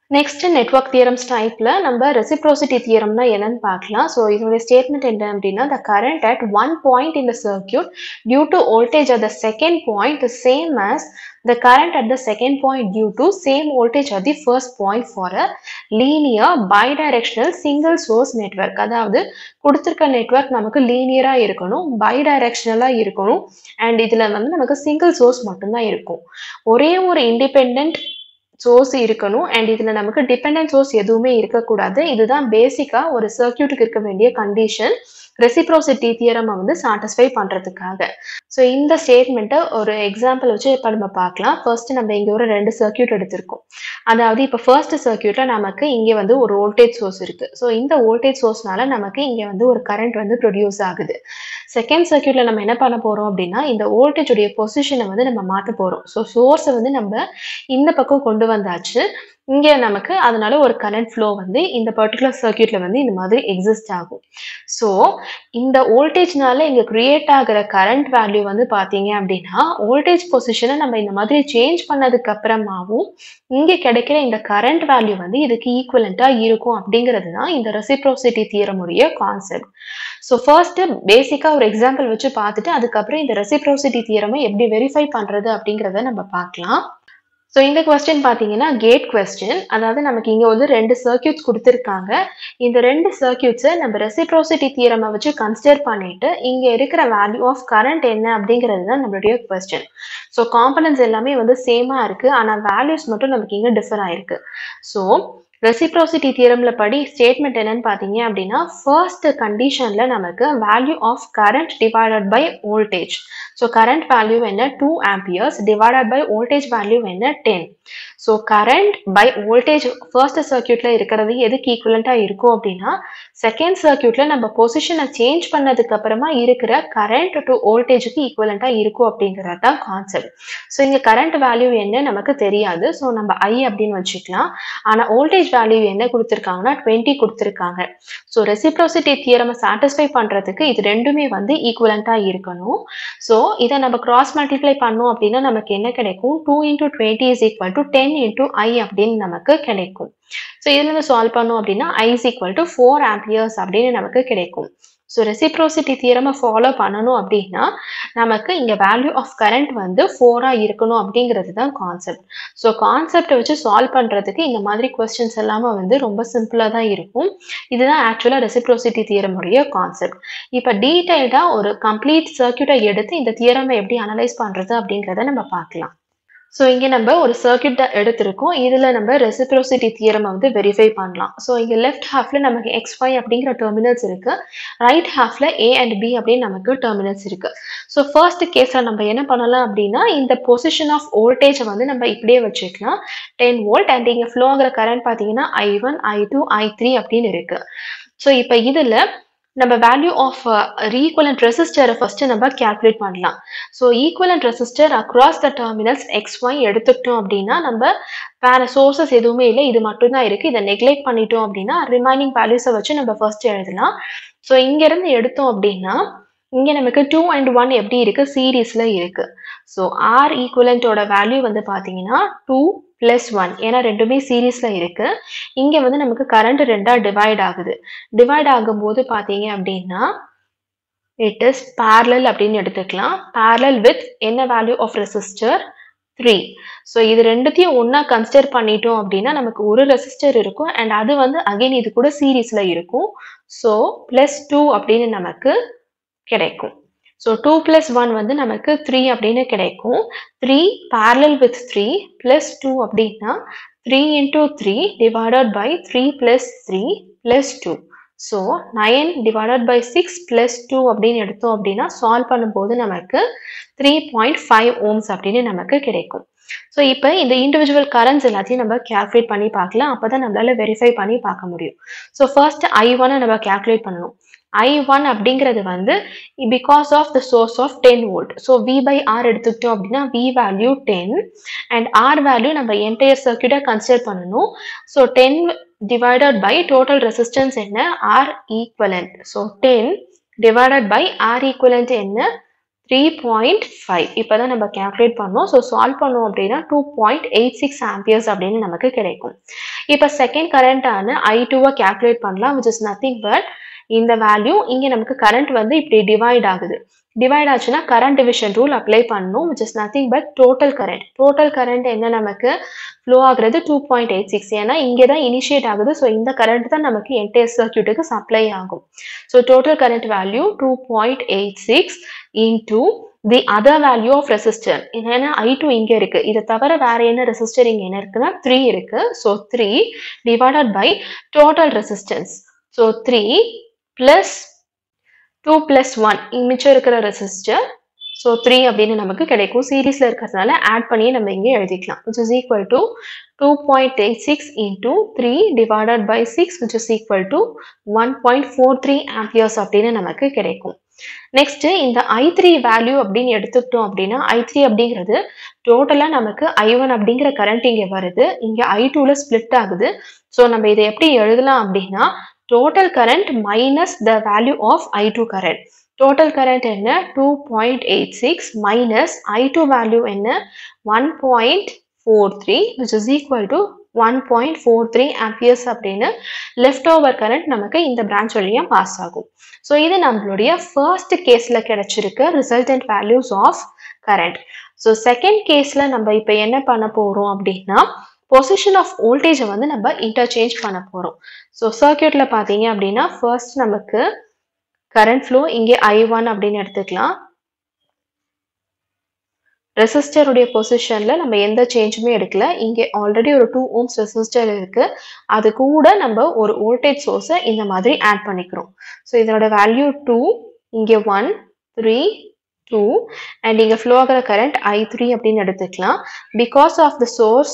Next network theorems டைப்ல நம்ம reciprocity தியரம்னா என்னன்னு பார்க்கலாம் ஸோ இதோட ஸ்டேட்மெண்ட் என்ன அப்படின்னா the current at one point in the circuit due to voltage at the second point the same as the current at the second point due to same voltage at the first point for a linear bidirectional single source network அதாவது கொடுத்துருக்க network நமக்கு லீனியரா இருக்கணும் பைடைரக்ஷனலா இருக்கணும் and இதுல வந்து நமக்கு single source மட்டும்தான் இருக்கும் ஒரே ஒரு இண்டிபெண்ட் சோர்ஸ் இருக்கணும் அண்ட் இதுல நமக்கு டிபெண்டன்ட் சோர்ஸ் எதுவுமே இருக்கக்கூடாது இதுதான் பேசிக்கா ஒரு சர்க்கியூட்டுக்கு இருக்க வேண்டிய கண்டிஷன் ரெசிப்ரோசிட்டி தியரமை வந்து சாட்டிஸ்ஃபை பண்றதுக்காக ஸோ இந்த ஸ்டேட்மெண்ட்டை ஒரு எக்ஸாம்பிள் வச்சு இப்போ நம்ம பார்க்கலாம் ஃபர்ஸ்ட் நம்ம இங்கே ஒரு ரெண்டு சர்க்கியூட் எடுத்திருக்கோம் அதாவது இப்போ ஃபர்ஸ்ட் சர்க்கியூட்ல நமக்கு இங்கே வந்து ஒரு வோல்டேஜ் சோர்ஸ் இருக்கு ஸோ இந்த வோல்டேஜ் சோர்ஸ்னால நமக்கு இங்கே வந்து ஒரு கரண்ட் வந்து ப்ரொடியூஸ் ஆகுது செகண்ட் சர்க்கியூட்ல நம்ம என்ன பண்ண போறோம் அப்படின்னா இந்த வோல்டேஜ் உடைய பொசிஷனை வந்து நம்ம மாற்ற போறோம் ஸோ சோர்ஸை வந்து நம்ம இந்த பக்கம் கொண்டு வந்தாச்சு இங்கே நமக்கு அதனால ஒரு கரண்ட் ஃப்ளோ வந்து இந்த பர்டிகுலர் சர்க்கியூட்ல வந்து இந்த மாதிரி எக்ஸிஸ்ட் ஆகும் ஸோ இந்த வோல்டேஜ்னால இங்க கிரியேட் ஆகிற கரண்ட் வேல்யூ வந்து பாத்தீங்க அப்படின்னா வோல்டேஜ் பொசிஷனை நம்ம இந்த மாதிரி சேஞ்ச் பண்ணதுக்கு அப்புறமாவும் இங்க கிடைக்கிற இந்த கரண்ட் வேல்யூ வந்து இதுக்கு ஈக்குவலண்டா இருக்கும் அப்படிங்கிறது தான் இந்த ரெசிப்ரோசிட்டி தியரமுடைய கான்செப்ட் ஸோ ஃபர்ஸ்ட் பேசிக்கா ஒரு எக்ஸாம்பிள் வச்சு பார்த்துட்டு அதுக்கப்புறம் இந்த ரெசிப்ரோசிட்டி தியரமை எப்படி வெரிஃபை பண்றது அப்படிங்கிறத நம்ம பார்க்கலாம் ஸோ இந்த கொஸ்டின் பார்த்தீங்கன்னா கேட் கொஸ்டின் அதாவது நமக்கு இங்கே வந்து ரெண்டு சர்க்கியூட்ஸ் கொடுத்துருக்காங்க இந்த ரெண்டு சர்க்கியூட்ஸை நம்ம ரெசிப்ரோசிட்டி தியரமை வச்சு கன்சிடர் பண்ணிட்டு இங்கே இருக்கிற வேல்யூ ஆஃப் கரண்ட் என்ன அப்படிங்கிறது தான் நம்மளுடைய கொஸ்டின் ஸோ காம்பனன்ஸ் எல்லாமே வந்து சேமாக இருக்குது ஆனால் வேல்யூஸ் மட்டும் நமக்கு இங்கே டிஃபர் ஆயிருக்கு ஸோ ரெசிப்ரோசிட்டி தியரம்ல படி ஸ்டேட்மெண்ட் என்னன்னு பார்த்தீங்க அப்படின்னா ஃபர்ஸ்ட் கண்டிஷன்ல நமக்கு value of current divided by voltage so current value என்ன two amperes divided by voltage value என்ன ten so current by voltage first சர்க்கியூட்ல இருக்கிறது எதுக்கு ஈக்குவலண்டா இருக்கும் அப்படின்னா செகண்ட் சர்க்கியூட்ல நம்ம பொசிஷனை சேஞ்ச் பண்ணதுக்கு அப்புறமா இருக்கிற கரண்ட் டு வோல்டேஜுக்கு ஈக்குவலண்டா இருக்கும் அப்படிங்கிறது தான் கான்செப்ட் ஸோ இங்க கரண்ட் வேல்யூ என்ன நமக்கு தெரியாது ஸோ நம்ம ஐ அப்படின்னு வச்சுக்கலாம் ஆனா வோல்டேஜ் வேல்யூ என்ன கொடுத்துருக்காங்கன்னா டுவெண்ட்டி கொடுத்துருக்காங்க ஸோ ரெசிப்ரோசிட்டி தியரமை சாட்டிஸ்ஃபை பண்றதுக்கு இது ரெண்டுமே வந்து ஈக்குவலண்டா இருக்கணும் ஸோ இதை நம்ம கிராஸ் மல்டிப்ளை பண்ணோம் அப்படின்னா நமக்கு என்ன கிடைக்கும் two into twenty is equal to ten into I அப்படின்னு நமக்கு கிடைக்கும் ஸோ இதுல இருந்து சால்வ் பண்ணோம் அப்படின்னா I is equal to four amperes அப்படின்னு நமக்கு கிடைக்கும் ஸோ ரெசிப்ரோசிட்டி தியரமை ஃபாலோ பண்ணணும் அப்படின்னா நமக்கு இங்கே வேல்யூ ஆஃப் கரண்ட் வந்து ஃபோராக இருக்கணும் அப்படிங்கிறது தான் கான்செப்ட் ஸோ கான்செப்டை வச்சு சால்வ் பண்ணுறதுக்கு இந்த மாதிரி கொஸ்டின்ஸ் எல்லாமே வந்து ரொம்ப சிம்பிளாக தான் இருக்கும் இதுதான் ஆக்சுவலாக ரெசிப்ரோசிட்டி தியரமுடைய கான்செப்ட் இப்போ டீட்டெயில்டாக ஒரு கம்ப்ளீட் சர்க்கியூட்டை எடுத்து இந்த தியரமை எப்படி அனலைஸ் பண்ணுறது அப்படிங்கிறத நம்ம பார்க்கலாம் ஸோ இங்கே நம்ம ஒரு சர்க்கியூட் எடுத்திருக்கோம் இதில் நம்ம ரெசிப்ரோசிட்டி தியரமை வந்து வெரிஃபை பண்ணலாம் ஸோ இங்கே லெஃப்ட் ஹாஃப்ல நமக்கு எக்ஸ் ஃபைவ் அப்படிங்கிற டெர்மினல்ஸ் இருக்கு ரைட் ஹாஃப்ல ஏ அண்ட் பி அப்படின்னு நமக்கு டெர்மினல்ஸ் இருக்கு ஸோ ஃபர்ஸ்ட் கேஸில் நம்ம என்ன பண்ணலாம் அப்படின்னா இந்த பொசிஷன் ஆஃப் வோல்டேஜை வந்து நம்ம இப்படியே வச்சுக்கலாம் டென் வோல்ட் அண்ட் இங்கே ஃப்ளோ ஆகிற கரண்ட் பார்த்தீங்கன்னா I one I two I three அப்படின்னு இருக்கு ஸோ இப்போ இதில் நம்ம வேல்யூ ஆஃப் ஈக்குவலண்ட் ரெசிஸ்டரை ஃபர்ஸ்ட் நம்ம கேல்குலேட் பண்ணலாம் so equivalent resistor across the terminals X Y எடுத்துக்கிட்டோம் அப்படின்னா நம்ம வேற சோர்சஸ் எதுவுமே இல்லை இது மட்டும்தான் இருக்கு இதை நெக்லெக்ட் பண்ணிட்டோம் அப்படின்னா ரிமைனிங் வேல்யூஸை வச்சு நம்ம ஃபர்ஸ்ட் எழுதலாம் ஸோ இங்கேருந்து எடுத்தோம் அப்படின்னா இங்கே நமக்கு டூ அண்ட் ஒன் எப்படி இருக்கு சீரீஸ்ல இருக்கு ஸோ ஆர் ஈக்குவலண்டோட வேல்யூ வந்து பார்த்தீங்கன்னா டூ பிளஸ் ஒன் ஏன்னா ரெண்டுமே சீரீஸ்ல இருக்கு இங்க வந்து நமக்கு கரண்ட் ரெண்டா டிவைட் ஆகுது டிவைட் ஆகும்போது பாத்தீங்க அப்படின்னா இட் இஸ் parallel அப்படின்னு எடுத்துக்கலாம் parallel வித் என்ன value of resistor three so இது ரெண்டுத்தையும் ஒன்றா கன்சிடர் பண்ணிட்டோம் அப்படின்னா நமக்கு ஒரு ரெசிஸ்டர் இருக்கும் அண்ட் அது வந்து அகைன் இது கூட சீரீஸ்ல இருக்கும் ஸோ பிளஸ் டூ அப்படின்னு நமக்கு கிடைக்கும் ஸோ டூ பிளஸ் ஒன் வந்து நமக்கு த்ரீ அப்படின்னு கிடைக்கும் three parallel with three plus two அப்படின்னா three into three divided by three plus three plus two so nine divided by six plus two அப்படின்னு எடுத்தோம் அப்படின்னா சால்வ் பண்ணும்போது நமக்கு த்ரீ பாயிண்ட் ஃபைவ் ஓம்ஸ் அப்படின்னு நமக்கு கிடைக்கும் ஸோ இப்போ இந்த இண்டிவிஜுவல் கரண்ட்ஸ் எல்லாத்தையும் நம்ம கேல்குலேட் பண்ணி பார்க்கலாம் அப்போ தான் நம்மளால வெரிஃபை பண்ணி பார்க்க முடியும் ஸோ ஃபர்ஸ்ட் ஐ ஒன்னை நம்ம கேல்குலேட் பண்ணணும் ஐ ஒன் அப்படிங்கிறது வந்து because of the source of ten volt so V by R எடுத்துக்கிட்டோம் அப்படின்னா V value ten and R value நம்ம என்டையர் சர்க்கியூட்டை கன்சிடர் பண்ணணும் so ten divided by total resistance என்ன R equivalent so ten divided by R equivalent என்ன three point five இப்போ தான் நம்ம கேல்குலேட் பண்ணோம் ஸோ சால்வ் பண்ணோம் அப்படின்னா two point eight six amperes அப்படின்னு நமக்கு கிடைக்கும் இப்போ செகண்ட் கரண்டான ஐ டூவை கேல்குலேட் பண்ணலாம் விச் இஸ் நத்திங் பட் இந்த வேல்யூ இங்கே நமக்கு கரண்ட் வந்து இப்படி டிவைட் ஆகுது டிவைட் ஆச்சுன்னா கரண்ட் டிவிஷன் ரூல் அப்ளை பண்ணணும் which is nothing but total current total current என்ன நமக்கு ஃப்ளோ ஆகுறது டூ பாயிண்ட் எயிட் சிக்ஸ் ஏன்னா இங்கே தான் இனிஷியேட் ஆகுது ஸோ இந்த கரண்ட் தான் நமக்கு என்டையர் சர்க்கியூட்டுக்கு சப்ளை ஆகும் so total current value two point eight six into the other value of resistor ஏன்னா ஐ டூ இங்கே இருக்கு இதை தவிர வேற என்ன ரெசிஸ்டர் இங்கே என்ன இருக்குன்னா த்ரீ இருக்கு so three divided by total resistance so three plus two plus one மிச்சம் இருக்கிற ரெசிஸ்டர் ஸோ த்ரீ அப்படின்னு நமக்கு கிடைக்கும் சீரீஸில் இருக்கிறதுனால ஆட் பண்ணி நம்ம இங்கே எழுதிக்கலாம் which is equal to two point eight six into three divided by six which is equal to one point four three amperes அப்படின்னு நமக்கு கிடைக்கும் நெக்ஸ்ட் இந்த ஐ த்ரீ வேல்யூ அப்படின்னு எடுத்துக்கிட்டோம் அப்படின்னா ஐ த்ரீ அப்படிங்கிறது டோட்டலாக நமக்கு ஐ ஒன் அப்படிங்கிற கரண்ட் இங்கே வருது இங்கே ஐ டூவில் ஸ்பிளிட் ஆகுது ஸோ நம்ம இதை எப்படி எழுதலாம் அப்படின்னா total current minus the value of I two current total current என்ன two point eight six minus I two value என்ன one point four three which is equal to one point four three amperes அப்படின்னு left over current நமக்கு இந்த branch வழியாக pass ஆகும் so இது நம்மளுடைய first கேஸில் கிடைச்சிருக்க resultant values of current so second கேஸில் நம்ம இப்போ என்ன பண்ண போகிறோம் அப்படின்னா பொசிஷன் ஆஃப் வோல்டேஜை வந்து நம்ம இன்டர்சேஞ்ச் பண்ண போகிறோம் ஸோ சர்க்கியூட்டில் பார்த்தீங்க அப்படின்னா ஃபர்ஸ்ட் நமக்கு கரண்ட் ஃப்ளோ இங்கே ஐ ஒன் அப்படின்னு எடுத்துக்கலாம் ரெசிஸ்டருடைய பொசிஷனில் நம்ம எந்த சேஞ்சுமே எடுக்கல இங்கே ஆல்ரெடி ஒரு டூ ஓம்ஸ் ரெசிஸ்டர் இருக்கு அது கூட நம்ம ஒரு வோல்டேஜ் சோர்ஸை இந்த மாதிரி ஆட் பண்ணிக்கிறோம் ஸோ இதனோட வேல்யூ டூ இங்கே ஒன் த்ரீ டூ அண்ட் இங்கே ஃப்ளோ ஆகிற கரண்ட் ஐ த்ரீ அப்படின்னு எடுத்துக்கலாம் because of the source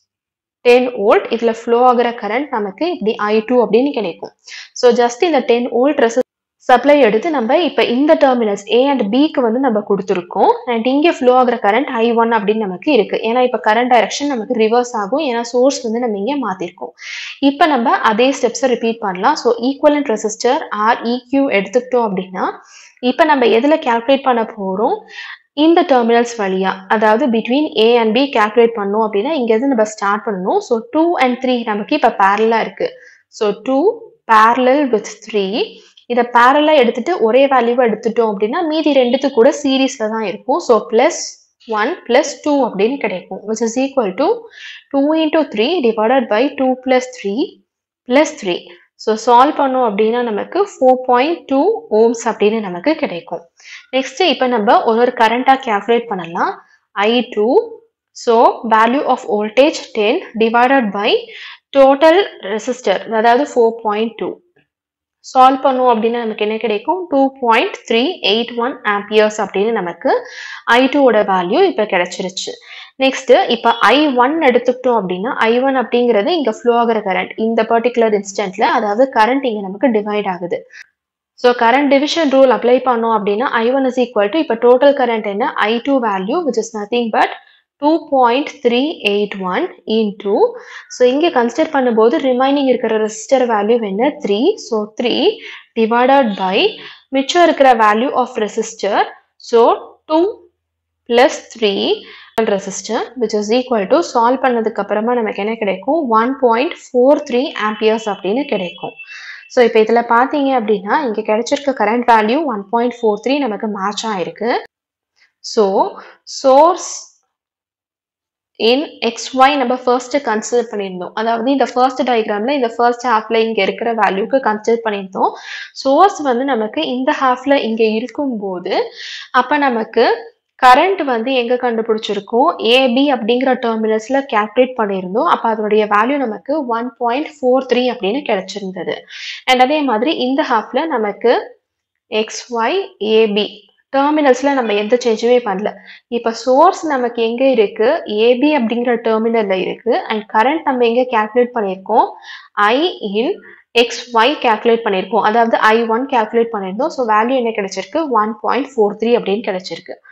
ten volt இதில் ஃப்ளோ ஆகிற கரண்ட் நமக்கு இப்படி ஐ டூ அப்படின்னு கிடைக்கும் ஸோ ஜஸ்ட் இந்த டென் வோல்ட் ரெசிஸ் சப்ளை எடுத்து நம்ம இப்போ இந்த டெர்மினல்ஸ் ஏ அண்ட் பிக்கு வந்து நம்ம கொடுத்துருக்கோம் அண்ட் இங்கே ஃப்ளோ ஆகிற கரண்ட் ஐ ஒன் அப்படின்னு நமக்கு இருக்கு ஏன்னா இப்போ கரண்ட் டைரக்ஷன் நமக்கு ரிவர்ஸ் ஆகும் ஏன்னா சோர்ஸ் வந்து நம்ம இங்கே மாற்றிருக்கோம் இப்போ நம்ம அதே ஸ்டெப்ஸை ரிப்பீட் பண்ணலாம் so equivalent resistor R eq எடுத்துக்கிட்டோம் அப்படின்னா இப்போ நம்ம எதில் கேல்குலேட் பண்ண போகிறோம் இந்த டெர்மினல்ஸ் வழியா அதாவது between A and B calculate பண்ணோம் அப்படின்னா இங்கேருந்து நம்ம ஸ்டார்ட் பண்ணணும் ஸோ டூ அண்ட் த்ரீ நமக்கு இப்போ பேரலாக இருக்கு so two parallel with three இதை பேரலாக எடுத்துட்டு ஒரே வேல்யூவை எடுத்துட்டோம் அப்படின்னா மீதி ரெண்டுத்து கூட சீரீஸில் தான் இருக்கும் so plus one plus two அப்படின்னு கிடைக்கும் which is equal to two into three divided by two plus three plus three so solve பண்ணோம் அப்படின்னா நமக்கு ஃபோர் பாயிண்ட் டூ ஓம்ஸ் அப்படின்னு நமக்கு கிடைக்கும் நெக்ஸ்ட் இப்போ நம்ம ஒரு ஒரு கரண்ட்டாக கேல்குலேட் பண்ணலாம் I two so value of voltage ten divided by total resistor அதாவது ஃபோர் பாயிண்ட் டூ சால்வ் பண்ணுவோம் அப்படின்னா நமக்கு என்ன கிடைக்கும் two point three eight one amperes அப்படின்னு நமக்கு ஐ டூவோட வேல்யூ இப்போ கிடைச்சிருச்சு நெக்ஸ்ட் இப்போ ஐ ஒன் எடுத்துக்கிட்டோம் அப்படின்னா ஐ ஒன் அப்படிங்கிறது இங்கே ஃப்ளோ ஆகிற கரண்ட் இந்த பர்டிகுலர் இன்ஸ்டன்ட்ல அதாவது கரண்ட் இங்கே நமக்கு டிவைட் ஆகுது so current division rule apply பண்ணோம் அப்படின்னா I one is equal to இப்போ டோட்டல் கரண்ட் என்ன I two value which is nothing but two point three eight one into so இங்கே கன்சிடர் பண்ணும்போது ரிமைனிங் இருக்கிற ரெசிஸ்டர் வேல்யூ என்ன three so three divided by மிச்சம் இருக்கிற value of resistor so two plus three resistor which is equal to solve பண்ணதுக்கு அப்புறமா நமக்கு என்ன கிடைக்கும் one point four three amperes அப்படின்னு கிடைக்கும் ஸோ இப்போ இதில் பார்த்தீங்க அப்படின்னா இங்கே கிடைச்சிருக்க current value one point four three நமக்கு மேட்ச் ஆயிருக்கு so source in X Y நம்ம ஃபர்ஸ்ட் கன்சிடர் பண்ணியிருந்தோம் அதாவது இந்த ஃபர்ஸ்ட் டயக்ராம்ல இந்த ஃபர்ஸ்ட் ஹாஃப்ல இங்க இருக்கிற வேல்யூக்கு கன்சிடர் பண்ணியிருந்தோம் சோர்ஸ் வந்து நமக்கு இந்த ஹாஃப்ல இங்க இருக்கும்போது அப்ப நமக்கு கரண்ட் வந்து எங்க கண்டுபிடிச்சிருக்கோம் ஏபி அப்படிங்கிற டெர்மினல்ஸ்ல கேல்குலேட் பண்ணியிருந்தோம் அப்ப அதனுடைய வேல்யூ நமக்கு ஒன் பாயிண்ட் ஃபோர் த்ரீ அப்படின்னு கிடைச்சிருந்தது அண்ட் அதே மாதிரி இந்த ஹாஃப்ல நமக்கு எக்ஸ் ஒய் ஏபி டெர்மினல்ஸ்ல நம்ம எந்த சேஞ்சுமே பண்ணல இப்போ சோர்ஸ் நமக்கு எங்க இருக்கு ஏபி அப்படிங்கிற டெர்மினல்ல இருக்கு அண்ட் கரண்ட் நம்ம எங்க கேல்குலேட் பண்ணியிருக்கோம் I in X Y calculate பண்ணியிருக்கோம் அதாவது ஐ ஒன் கேல்குலேட் பண்ணியிருந்தோம் ஸோ வேல்யூ என்ன கிடைச்சிருக்கு ஒன் பாயிண்ட் ஃபோர் த்ரீ அப்படின்னு கிடைச்சிருக்கு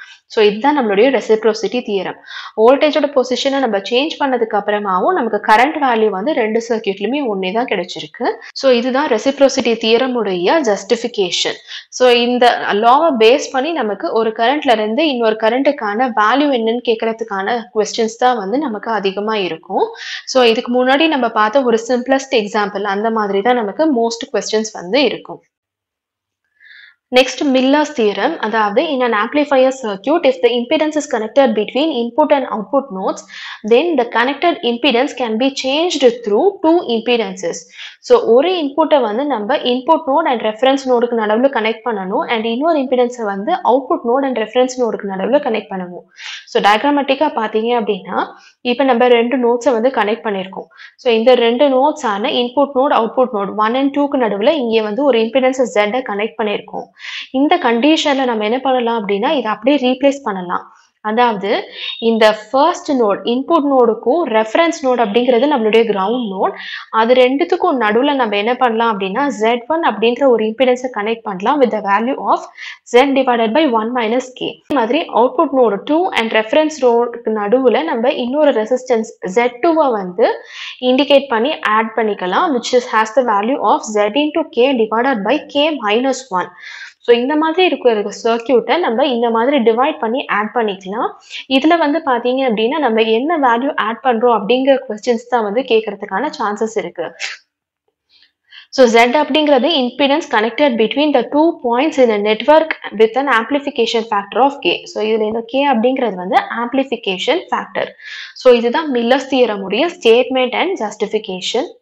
ஸோ இதுதான் நம்மளுடைய ரெசிப்ரோசிட்டி தியரம் வோல்டேஜோட பொசிஷனை நம்ம சேஞ்ச் பண்ணதுக்கு அப்புறமாவும் நமக்கு கரண்ட் வேல்யூ வந்து ரெண்டு சர்க்கியூட்லையுமே ஒன்றே தான் கிடைச்சிருக்கு ஸோ இதுதான் ரெசிப்ரோசிட்டி தியரமுடைய ஜஸ்டிஃபிகேஷன் ஸோ இந்த லாவை பேஸ் பண்ணி நமக்கு ஒரு கரண்ட்ல இருந்து இன்னொரு கரண்ட்டுக்கான வேல்யூ என்னன்னு கேட்கறதுக்கான கொஸ்டின்ஸ் தான் வந்து நமக்கு அதிகமாக இருக்கும் ஸோ இதுக்கு முன்னாடி நம்ம பார்த்த ஒரு சிம்பிளஸ்ட் எக்ஸாம்பிள் அந்த மாதிரி தான் நமக்கு மோஸ்ட் கொஸ்டின்ஸ் வந்து இருக்கும் Next, Miller's theorem, அதாவது in an amplifier circuit, if the impedance is connected between input and output nodes, then the connected impedance can be changed through two impedances. So ஒரு இன்புட்டை வந்து நம்ம இன்புட் நோட் அண்ட் ரெஃபரன்ஸ் நோடுக்கு நடுவில் connect பண்ணணும் and இன்னொரு இம்பிடன்ஸை வந்து output note and reference நோடுக்கு நடுவில் கனெக்ட் பண்ணணும் ஸோ டயக்ராமேட்டிக்காக பார்த்தீங்க அப்படின்னா இப்போ நம்ம ரெண்டு நோட்ஸை வந்து கனெக்ட் பண்ணியிருக்கோம் ஸோ இந்த ரெண்டு நோட்ஸ் ஆன input node output node one and டூக்கு நடுவில் இங்கே வந்து ஒரு இம்பிடன்ஸ் ஜெட்டை கனெக்ட் பண்ணியிருக்கோம் இந்த கண்டிஷனில் நம்ம என்ன பண்ணலாம் அப்படின்னா இதை அப்படியே ரீப்ளேஸ் பண்ணலாம் அதாவது இந்த ஃபர்ஸ்ட் நோட் இன்புட் நோடுக்கும் ரெஃபரன்ஸ் நோட் அப்படிங்கிறது நம்மளுடைய கிரவுண்ட் நோட் அது ரெண்டுத்துக்கும் நடுவில் நம்ம என்ன பண்ணலாம் அப்படின்னா ஜெட் ஒன் அப்படின்ற ஒரு இம்பிடன்ஸை கனெக்ட் பண்ணலாம் with the value of Z divided by one minus K மாதிரி output node two and reference நோடுக்கு நடுவில் நம்ம இன்னொரு ரெசிஸ்டன்ஸ் ஜெட் டூவை வந்து இண்டிகேட் பண்ணி ஆட் பண்ணிக்கலாம் which is has the value of Z into K divided by K minus one so இந்த மாதிரி இருக்கிற சர்க்கியூட்டை நம்ம இந்த மாதிரி டிவைட் பண்ணி ஆட் பண்ணிக்கலாம் இதில் வந்து பார்த்தீங்க அப்படின்னா நம்ம என்ன வேல்யூ ஆட் பண்ணுறோம் அப்படிங்கிற கொஸ்டின்ஸ் தான் வந்து கேட்கறதுக்கான சான்சஸ் இருக்கு ஸோ Z அப்படிங்கிறது impedance connected between the two points in a network with an amplification factor of K. So இதில் இந்த K அப்படிங்கிறது வந்து amplification factor. ஸோ இதுதான் மில்லர்ஸ் தியரமுடைய ஸ்டேட்மெண்ட் அண்ட் ஜஸ்டிஃபிகேஷன்